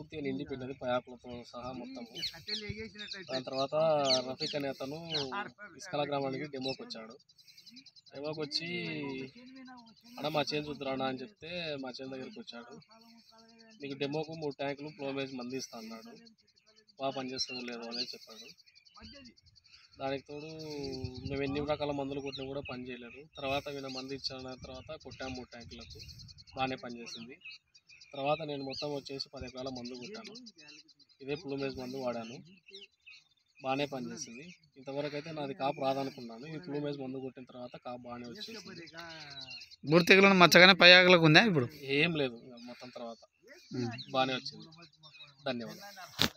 పూర్తిగా నిండిపోయినది పయాకులతో సహా మొత్తం దాని తర్వాత రఫీక్ అనే అతను ఇస్కల గ్రామానికి డెమోకి వచ్చాడు డెమోకి వచ్చి అన్న మా చేను చూద్దురానా అని చెప్తే మా చేను దగ్గరికి వచ్చాడు నీకు డెమోకు మూడు ట్యాంకులు ప్లోమేజ్ మంది ఇస్తా అన్నాడు బాగా పనిచేస్తుందో లేదో అనేది చెప్పాడు దానికి తోడు మేము ఎన్ని రకాల మందులు కొట్టినా కూడా పని చేయలేదు తర్వాత వీళ్ళ మంది ఇచ్చిన తర్వాత కొట్టాము మూడు ట్యాంకులకు బాగానే పనిచేసింది తర్వాత నేను మొత్తం వచ్చేసి పది ఎకరాల మందు కొట్టాను ఇదే ప్లూమేజ్ మందు వాడాను బాగానే పనిచేసింది ఇంతవరకు అయితే నాది కాపు రాదనుకున్నాను ఈ ప్లూమేజ్ మందు కొట్టిన తర్వాత కాపు బాగానే వచ్చేసింది బూడి తెగులను మచ్చగానే పై ఆకులకు ఉందా ఇప్పుడు ఏం లేదు ఇంకా మొత్తం తర్వాత బాగానే వచ్చింది ధన్యవాదాలు